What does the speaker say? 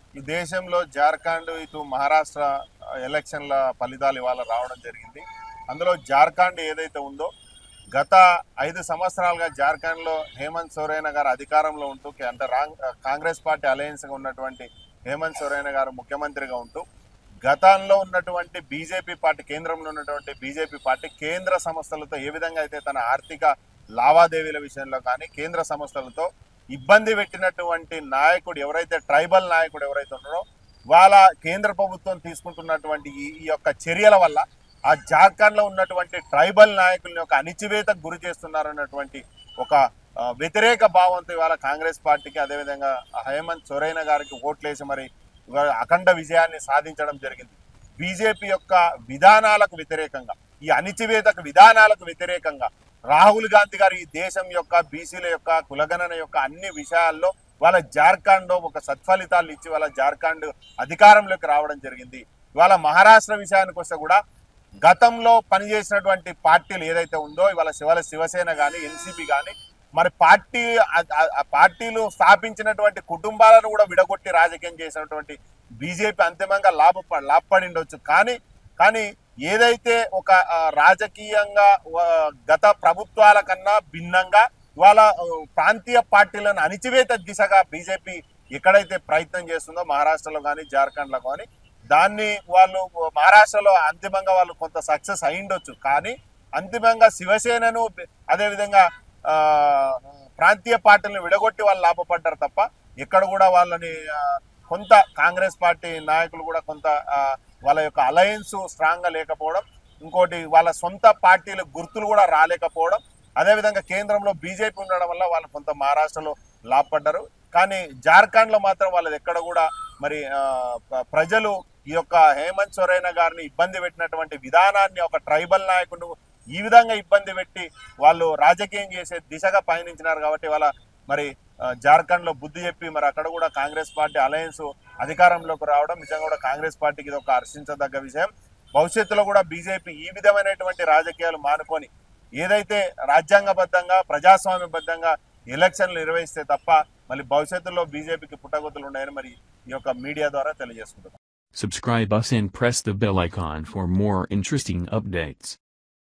ఈ దేశంలో జార్ఖండ్ ఇటు మహారాష్ట్ర ఆ, ఎలక్షన్ల ఫలితాలు ఇవాళ రావడం జరిగింది అందులో జార్ఖండ్ ఏదైతే ఉందో గత ఐదు సంవత్సరాలుగా జార్ఖండ్లో హేమంత్ సోరేన్ గారు అధికారంలో ఉంటూ కే- అంటే రాంగ్ కాంగ్రెస్ పార్టీ అలయన్స్గా ఉన్నటువంటి హేమంత్ సోరేన్ గారు ముఖ్యమంత్రిగా ఉంటూ గతంలో ఉన్నటువంటి బీజేపీ పార్టీ కేంద్రంలో ఉన్నటువంటి బీజేపీ పార్టీ కేంద్ర సంస్థలతో ఏ విధంగా అయితే తన ఆర్థిక లావాదేవీల విషయంలో కానీ కేంద్ర సంస్థలతో ఇబ్బంది పెట్టినటువంటి నాయకుడు ఎవరైతే ట్రైబల్ నాయకుడు ఎవరైతే ఉన్నారో వాళ్ళ కేంద్ర ప్రభుత్వం తీసుకుంటున్నటువంటి ఈ ఈ యొక్క చర్యల వల్ల ఆ జార్ఖండ్ లో ఉన్నటువంటి ట్రైబల్ నాయకుల్ని ఒక అణిచివేతకు గురి చేస్తున్నారన్నటువంటి ఒక ఆ, వ్యతిరేక భావంతో ఇవాళ కాంగ్రెస్ పార్టీకి అదేవిధంగా హేమంత్ సొరైన గారికి ఓట్లేసి మరి ఇవాళ అఖండ విజయాన్ని సాధించడం జరిగింది బీజేపీ యొక్క విధానాలకు వ్యతిరేకంగా ఈ అణిచివేతకు విధానాలకు వ్యతిరేకంగా రాహుల్ గాంధీ గారు ఈ దేశం యొక్క బీసీల యొక్క కులగణన యొక్క అన్ని విషయాల్లో వాళ్ళ జార్ఖండ్ ఒక సత్ఫలితాలు ఇచ్చి వాళ్ళ జార్ఖండ్ అధికారంలోకి రావడం జరిగింది ఇవాళ మహారాష్ట్ర విషయానికి వస్తే కూడా గతంలో పనిచేసినటువంటి పార్టీలు ఏదైతే ఉందో ఇవాళ శివల శివసేన కానీ ఎన్సీపీ కానీ మరి పార్టీ ఆ- ఆ- ఆ పార్టీలు స్థాపించినటువంటి కుటుంబాలను కూడా విడగొట్టి రాజకీయం చేసినటువంటి బీజేపీ అంతిమంగా లాభ లాభపడి ఉండొచ్చు కానీ కానీ ఏదైతే ఒక ఆ, రాజకీయంగా ఆ, గత ప్రభుత్వాల కన్నా భిన్నంగా ఇవాళ ఆ, ప్రాంతీయ పార్టీలను అణిచివేత దిశగా బీజేపీ ఎక్కడైతే ప్రయత్నం చేస్తుందో మహారాష్ట్రలో కానీ జార్ఖండ్లో కానీ దాన్ని వాళ్ళు మహారాష్ట్రలో అంతిమంగా వాళ్ళు కొంత సక్సెస్ అయిండొచ్చు కానీ అంతిమంగా శివసేనను అదేవిధంగా ఆ, ప్రాంతీయ పార్టీలను విడగొట్టి వాళ్ళు లాభపడ్డారు తప్ప ఎక్కడ కూడా వాళ్ళని ఆ, కొంత కాంగ్రెస్ పార్టీ నాయకులు కూడా కొంత ఆ, వాళ్ళ యొక్క అలయన్స్ స్ట్రాంగ్ గా లేకపోవడం ఇంకోటి వాళ్ళ సొంత పార్టీల గుర్తులు కూడా రాలేకపోవడం అదేవిధంగా కేంద్రంలో బీజేపీ ఉండడం వల్ల వాళ్ళు కొంత మహారాష్ట్రలో లాభపడ్డారు కానీ జార్ఖండ్ లో మాత్రం వాళ్ళది ఎక్కడ కూడా మరి ఆ, ప్ర- ప్రజలు ఈ యొక్క హేమంత్ సొరైన గారిని ఇబ్బంది పెట్టినటువంటి విధానాన్ని ఒక ట్రైబల్ నాయకుడు ఈ విధంగా ఇబ్బంది పెట్టి వాళ్ళు రాజకీయం చేసే దిశగా పయనించినారు కాబట్టి వాళ్ళ మరి ఆ, జార్ఖండ్ లో బుద్ధి చెప్పి మరి అక్కడ కూడా కాంగ్రెస్ పార్టీ అలయన్స్ అధికారంలోకి రావడం నిజంగా కూడా కాంగ్రెస్ పార్టీకి ఇది ఒక హర్షించదగ్గ విషయం భవిష్యత్తులో కూడా బీజేపీ ఈ విధమైనటువంటి రాజకీయాలు మానుకొని ఏదైతే రాజ్యాంగబద్ధంగా ప్రజాస్వామ్యబద్ధంగా ఎలక్షన్లు నిర్వహిస్తే తప్ప మళ్ళీ భవిష్యత్తులో బీజేపీకి పుట్టగొత్తులు ఉన్నాయని మరి ఈ యొక్క మీడియా ద్వారా తెలియజేసుకుంటున్నాం Subscribe us and press the bell icon for more interesting updates.